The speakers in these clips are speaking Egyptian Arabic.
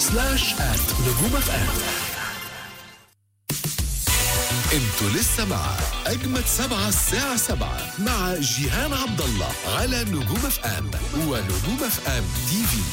سلاش آت نجوم اف ام انتوا لسه مع اجمد سبعة الساعة سبعة مع جيهان عبد الله على نجوم اف ام ونجوم اف ام تي في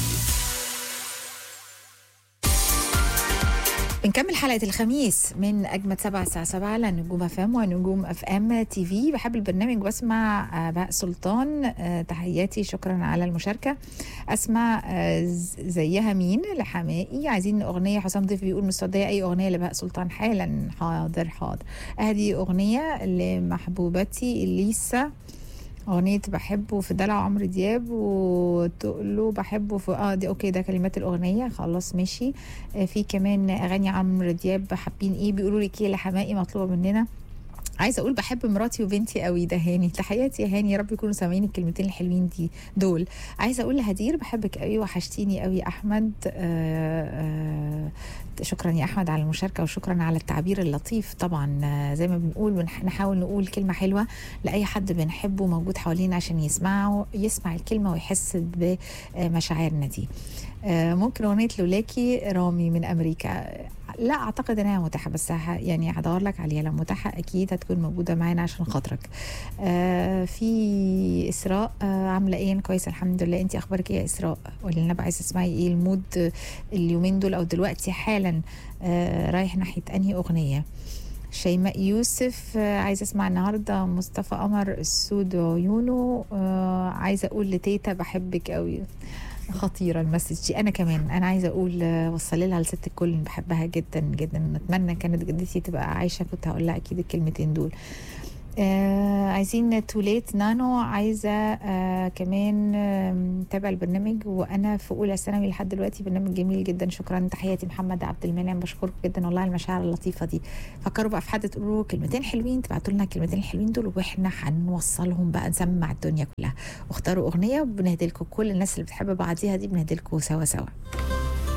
بنكمل حلقة الخميس من أجمد سبعة الساعة سبعة على نجوم اف ام ونجوم اف ام تي في بحب البرنامج واسمع آه، بهاء سلطان آه، تحياتي شكرا على المشاركة أسمع آه، ز- زيها مين لحمائي عايزين أغنية حسام ضيف بيقول مستودية أي أغنية لبهاء سلطان حالا حاضر حاضر أهدي أغنية لمحبوبتي إليسا أغنية بحبه في دلع عمرو دياب وتقول له بحبه في اه دي اوكي ده كلمات الأغنية خلاص ماشي آه، في كمان أغاني عمرو دياب حابين ايه بيقولوا لك ايه لحمائي مطلوبة مننا عايزه اقول بحب مراتي وبنتي قوي ده هاني تحياتي يا هاني يا رب يكونوا سامعين الكلمتين الحلوين دي دول عايزه اقول لهدير بحبك قوي وحشتيني قوي احمد آه آه شكرا يا احمد على المشاركه وشكرا على التعبير اللطيف طبعا آه، زي ما بنقول بنح- نحاول نقول كلمه حلوه لاي حد بنحبه موجود حوالينا عشان يسمعه يسمع الكلمه ويحس بمشاعرنا دي آه، ممكن اغنيه لولاكي رامي من امريكا لا اعتقد انها متاحه بس ه- يعني هدور لك عليها لو متاحه اكيد هتكون موجوده معانا عشان خاطرك آه في اسراء آه عامله ايه أنا كويسه الحمد لله انت اخبارك ايه يا اسراء قولي لنا بقى عايزه تسمعي ايه المود آه، اليومين دول او دلوقتي حالا آه رايح ناحيه انهي اغنيه شيماء يوسف آه، عايزه اسمع النهارده مصطفى قمر السود عيونه آه، عايزه اقول لتيتا بحبك قوي خطيره المسج دي انا كمان انا عايزه اقول آه، وصلي لها لست الكل إني بحبها جدا جدا نتمنى كانت جدتي تبقى عايشه كنت هقول لها اكيد الكلمتين دول آه عايزين توليت نانو عايزه آه كمان آه متابع البرنامج وانا في اولى ثانوي لحد دلوقتي برنامج جميل جدا شكرا تحياتي محمد عبد المنعم بشكرك جدا والله على المشاعر اللطيفه دي فكروا بقى في حد تقولوا له كلمتين حلوين تبعتوا لنا الكلمتين الحلوين دول واحنا هنوصلهم بقى نسمع الدنيا كلها واختاروا اغنيه وبنهدي لكم كل الناس اللي بتحب بعضيها دي بنهدي لكم سوا سوا